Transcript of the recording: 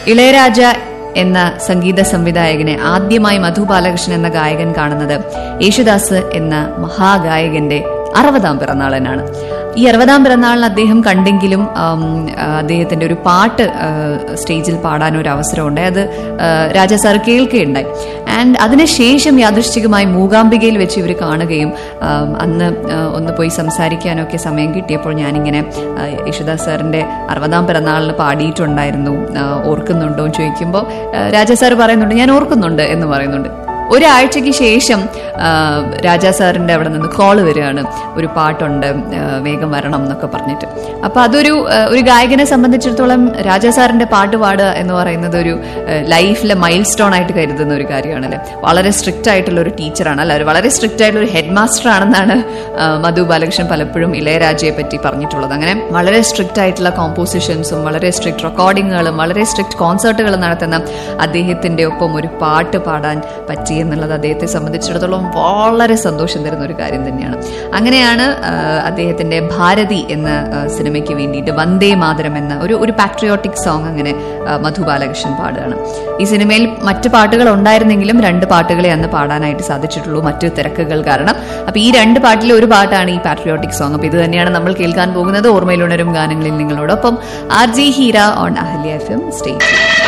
ഇളയരാജ എന്ന സംഗീത സംവിധായകനെ ആദ്യമായി മധു ബാലകൃഷ്ണൻ എന്ന ഗായകൻ കാണുന്നത് യേശുദാസ് എന്ന മഹാഗായകന്റെ അറുപതാം പിറന്നാളനാണ് ഈ അറുപതാം പിറന്നാളിന് അദ്ദേഹം കണ്ടെങ്കിലും ആം, ആ, അദ്ദേഹത്തിന്റെ ഒരു പാട്ട് ആ, സ്റ്റേജിൽ പാടാൻ ഒരു അവസരമുണ്ട് അത് ആ, രാജാ സാർ കേൾക്കുകയുണ്ടായി ആൻഡ് അതിനുശേഷം യാദൃശ്ചികമായി മൂകാംബികയിൽ വെച്ച് ഇവർ കാണുകയും ആം, അന്ന് ആ, ഒന്ന് പോയി സംസാരിക്കാനൊക്കെ സമയം കിട്ടിയപ്പോൾ ഞാനിങ്ങനെ ആ, യേശുദാസ് സാറിന്റെ അറുപതാം പിറന്നാളിന് പാടിയിട്ടുണ്ടായിരുന്നു ആ, ഓർക്കുന്നുണ്ടോ എന്ന് ചോദിക്കുമ്പോൾ ആ, രാജാ സാർ പറയുന്നുണ്ട് ഞാൻ ഓർക്കുന്നുണ്ട് എന്ന് പറയുന്നുണ്ട് ഒരാഴ്ചയ്ക്ക് ശേഷം ആ, രാജാ സാറിന്റെ അവിടെ നിന്ന് കോള് വരികയാണ് ഒരു പാട്ടുണ്ട് ആ, വേഗം വരണം എന്നൊക്കെ പറഞ്ഞിട്ട് അപ്പൊ അതൊരു ആ, ഒരു ഗായകനെ സംബന്ധിച്ചിടത്തോളം രാജാ സാറിന്റെ പാട്ട് പാടുക എന്ന് പറയുന്നത് ഒരു ലൈഫിലെ മൈൽ സ്റ്റോൺ ആയിട്ട് കരുതുന്ന ഒരു കാര്യമാണല്ലേ വളരെ സ്ട്രിക്റ്റ് ആയിട്ടുള്ള ഒരു ടീച്ചറാണ് അല്ല ഒരു വളരെ സ്ട്രിക്റ്റ് ആയിട്ടുള്ള ഒരു ഹെഡ് മാസ്റ്റർ ആണെന്നാണ് ആ, മധു ബാലകൃഷ്ണൻ പലപ്പോഴും ഇളയരാജയെ പറ്റി പറഞ്ഞിട്ടുള്ളത് അങ്ങനെ വളരെ സ്ട്രിക്റ്റ് ആയിട്ടുള്ള കോമ്പോസിഷൻസും വളരെ സ്ട്രിക്റ്റ് റെക്കോർഡിങ്ങുകളും വളരെ സ്ട്രിക്റ്റ് കോൺസേർട്ടുകളും നടത്തുന്ന അദ്ദേഹത്തിന്റെ ഒപ്പം ഒരു പാട്ട് പാടാൻ പറ്റി എന്നുള്ളത് അദ്ദേഹത്തെ സംബന്ധിച്ചിടത്തോളം വളരെ സന്തോഷം തരുന്ന ഒരു കാര്യം തന്നെയാണ് അങ്ങനെയാണ് ആ, അദ്ദേഹത്തിന്റെ ഭാരതി എന്ന ആ, സിനിമയ്ക്ക് വേണ്ടിയിട്ട് വന്ദേ മാതരം എന്ന ഒരു ഒരു പാട്രിയോട്ടിക് സോങ് അങ്ങനെ ആ, മധു ബാലകൃഷ്ണൻ പാടുകയാണ് ഈ സിനിമയിൽ മറ്റു പാട്ടുകൾ ഉണ്ടായിരുന്നെങ്കിലും രണ്ട് പാട്ടുകളെ അന്ന് പാടാനായിട്ട് സാധിച്ചിട്ടുള്ളൂ മറ്റു തിരക്കുകൾ കാരണം അപ്പൊ ഈ രണ്ട് പാട്ടിലെ ഒരു പാട്ടാണ് ഈ പാട്രിയോട്ടിക് സോങ് അപ്പൊ ഇത് തന്നെയാണ് നമ്മൾ കേൾക്കാൻ പോകുന്നത് ഓർമ്മയിലുണരും ഗാനങ്ങളിൽ നിങ്ങളോടൊപ്പം R J Heera on Ahalya F M state